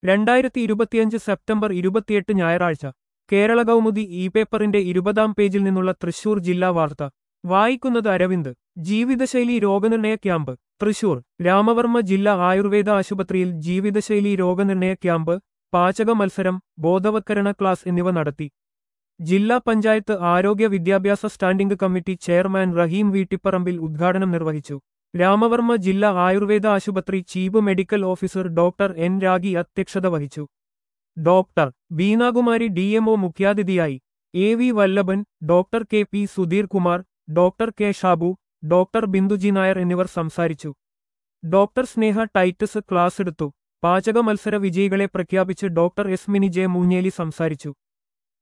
രണ്ടായിരത്തി ഇരുപത്തിയഞ്ച് സെപ്റ്റംബർ ഇരുപത്തിയെട്ട് ഞായറാഴ്ച കേരള കൗമുദി ഇ പേപ്പറിന്റെ ഇരുപതാം പേജിൽ നിന്നുള്ള തൃശൂർ ജില്ലാ വാർത്ത വായിക്കുന്നത് അരവിന്ദ് ജീവിതശൈലി രോഗനിർണയ ക്യാമ്പ് തൃശൂർ രാമവർമ്മ ജില്ലാ ആയുർവേദ ആശുപത്രിയിൽ ജീവിതശൈലി രോഗനിർണയ ക്യാമ്പ് പാചക മത്സരം ബോധവത്കരണ ക്ലാസ് എന്നിവ നടത്തി ജില്ലാ പഞ്ചായത്ത് ആരോഗ്യ വിദ്യാഭ്യാസ standing committee chairman Raheem Veettipparambil ഉദ്ഘാടനം നിർവഹിച്ചു രാമവർമ്മ ജില്ലാ ആയുർവേദ ആശുപത്രി chief medical officer doctor N Ragi അധ്യക്ഷത വഹിച്ചു ഡോക്ടർ ബീനാകുമാരി ഡി എംഒ മുഖ്യാതിഥിയായി A V Vallabhan doctor K P Sudheer Kumar doctor K Shabu doctor Binduji Nair എന്നിവർ സംസാരിച്ചു ഡോക്ടർ സ്നേഹ ടൈറ്റസ് ക്ലാസ് എടുത്തു പാചക മത്സര വിജയികളെ പ്രഖ്യാപിച്ച് doctor S Mini J Moonjeli സംസാരിച്ചു